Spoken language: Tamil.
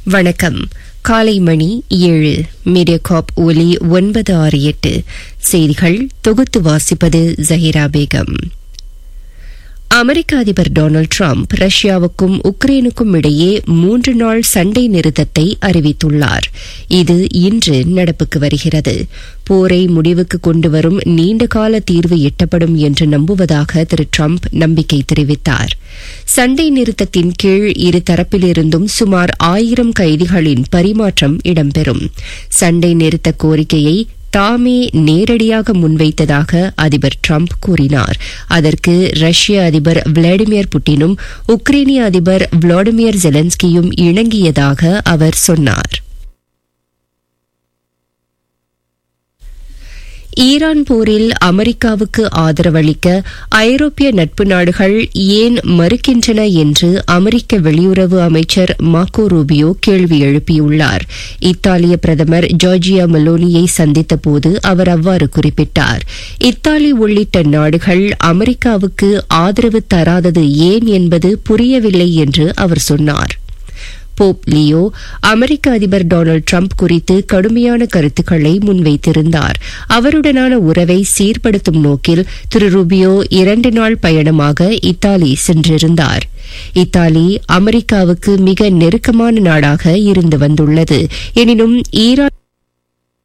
வணக்கம் காலை மணி ஏழு மீடியாகாப் ஒலி ஒன்பது ஆறு எட்டு செய்திகள் தொகுத்து வாசிப்பது ஜஹிரா பேகம் அமெரிக்க அதிபர் டொனால்டு டிரம்ப் ரஷ்யாவுக்கும் உக்ரைனுக்கும் இடையே மூன்று நாள் சண்டை நிறுத்தத்தை அறிவித்துள்ளார் இது இன்று நடப்புக்கு வருகிறது போரை முடிவுக்கு கொண்டுவரும் நீண்டகால தீர்வு எட்டப்படும் என்று நம்புவதாக திரு டிரம்ப் நம்பிக்கை தெரிவித்தார் சண்டை நிறுத்தத்தின் கீழ் இரு தரப்பிலிருந்தும் சுமார் ஆயிரம் கைதிகளின் பரிமாற்றம் இடம்பெறும் சண்டை நிறுத்த கோரிக்கையை தாமே நேரடியாக முன்வைத்ததாக அதிபர் டிரம்ப் கூறினார் அதற்கு ரஷ்ய அதிபர் விளாடிமிர் புட்டினும் உக்ரைனிய அதிபர் விளாடிமிர் ஜெலன்ஸ்கியும் இணங்கியதாக அவர் சொன்னார் ஈரான் போரில் அமெரிக்காவுக்கு ஆதரவளிக்க ஐரோப்பிய நட்பு நாடுகள் ஏன் மறுக்கின்றன என்று அமெரிக்க வெளியுறவு அமைச்சர் மாக்கோ ரூபியோ கேள்வி எழுப்பியுள்ளார் இத்தாலிய பிரதமர் ஜார்ஜியா மெலோனியை சந்தித்தபோது அவர் அவ்வாறு குறிப்பிட்டார் இத்தாலி உள்ளிட்ட நாடுகள் அமெரிக்காவுக்கு ஆதரவு தராதது ஏன் என்பது புரியவில்லை என்று அவர் சொன்னார் போப் லியோ அமெரிக்க அதிபர் டொனால்டு டிரம்ப் குறித்து கடுமையான கருத்துக்களை முன்வைத்திருந்தார் அவருடனான உறவை சீர்படுத்தும் நோக்கில் திரு ரூபியோ இரண்டு நாள் பயணமாக இத்தாலி சென்றிருந்தார் இத்தாலி அமெரிக்காவுக்கு மிக நெருக்கமான நாடாக இருந்து வந்துள்ளது எனினும் ஈரான்